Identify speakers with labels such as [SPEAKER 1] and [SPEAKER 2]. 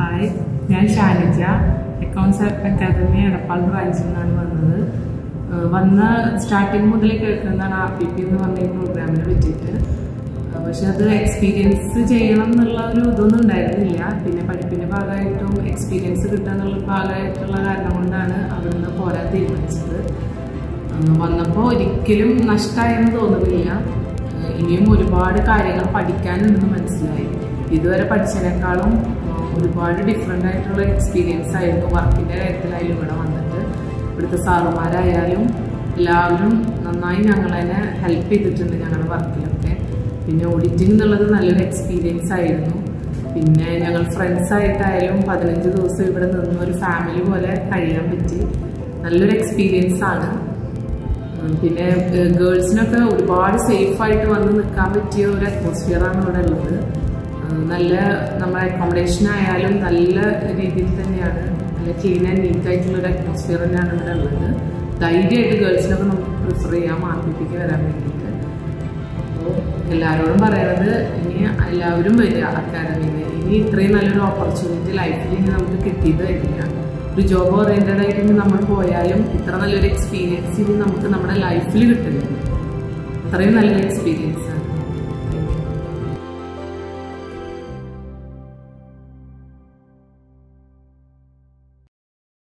[SPEAKER 1] hi ഞാൻ ഷാനിജ accounts academy Edappal ബ്രാഞ്ചിൽ നിന്നാണ് വന്നത് ഏഹ് വന്ന സ്റ്റാർട്ടിങ് മുതൽ കേൾക്കുന്നതാണ് ആർ പി പി എന്ന് പറഞ്ഞ ഈ പ്രോഗ്രാമിനെ പറ്റിയിട്ട് ഏഹ് പക്ഷെ അത് എക്സ്പീരിയൻസ് ചെയ്യണം എന്നുള്ള ഒരു ഇതൊന്നും ഉണ്ടായിരുന്നില്ല പിന്നെ പഠിപ്പിന്റെ ഭാഗമായിട്ടും എക്സ്പീരിയൻസ് കിട്ടുക എന്നുള്ള ഭാഗമായിട്ടുള്ള കാരണം കൊണ്ടാണ് അവിടുന്ന് പോരാൻ തീരുമാനിച്ചത് ഏഹ് വന്നപ്പോൾ ഒരിക്കലും നഷ്ടമായെന്ന് തോന്നുന്നില്ല ഏഹ് ഇനിയും ഒരുപാട് കാര്യങ്ങൾ പഠിക്കാനുണ്ടെന്ന് മനസ്സിലായി ഇതുവരെ പഠിച്ചതിനേക്കാളും ഏഹ് ഒരുപാട് ഡിഫറെൻ്റ് ആയിട്ടുള്ള എക്സ്പീരിയൻസ് ആയിരുന്നു വർക്കിൻ്റെ കാര്യത്തിലായാലും ഇവിടെ വന്നിട്ട് ഇവിടുത്തെ സാറുമാരായാലും എല്ലാവരും നന്നായി ഞങ്ങളെ ഹെൽപ്പ് ചെയ്തിട്ടുണ്ട് ഞങ്ങളുടെ വർക്കിലൊക്കെ പിന്നെ ഓഡിറ്റിംഗ് എന്നുള്ളത് നല്ലൊരു എക്സ്പീരിയൻസ് ആയിരുന്നു പിന്നെ ഞങ്ങൾ ഫ്രണ്ട്സ് ആയിട്ടായാലും പതിനഞ്ച് ദിവസം ഇവിടെ നിന്ന് ഒരു ഫാമിലി പോലെ കഴിയാൻ പറ്റി നല്ലൊരു എക്സ്പീരിയൻസ് ആണ് ഉം പിന്നെ ഗേൾസിനൊക്കെ ഒരുപാട് സേഫ് ആയിട്ട് വന്ന് നിൽക്കാൻ പറ്റിയ ഒരു അറ്റ്മോസ്ഫിയർ ആണ് ഇവിടെ ഉള്ളത് ഉം നല്ല നമ്മുടെ അക്കോമഡേഷൻ ആയാലും നല്ല രീതിയിൽ തന്നെയാണ് നല്ല ക്ലീൻ ആൻഡ് നീറ്റ് ആയിട്ടുള്ള ഒരു അറ്റ്മോസ്ഫിയർ തന്നെയാണ് ഇവിടെ ഉള്ളത് ധൈര്യമായിട്ട് ഗേൾസിനൊക്കെ നമുക്ക് പ്രിഫർ ചെയ്യാം ആർ പി പിക്ക് വരാൻ വേണ്ടിയിട്ട് അപ്പോൾ എല്ലാവരോടും പറയണത് ഇനി എല്ലാവരും വരിക അക്കാദമിയിൽ ഇനി ഇത്രയും നല്ലൊരു ഓപ്പർച്യൂണിറ്റി ലൈഫിൽ ഇനി നമുക്ക് കിട്ടിയത് വരില്ല ഒരു ജോബ് ഓറിയൻറ്റഡ് ആയിട്ട് ഇനി നമ്മൾ പോയാലും ഇത്ര നല്ലൊരു എക്സ്പീരിയൻസ് ഇനി നമുക്ക് നമ്മുടെ ലൈഫിൽ കിട്ടില്ല അത്രയും നല്ലൊരു എക്സ്പീരിയൻസ് ആണ്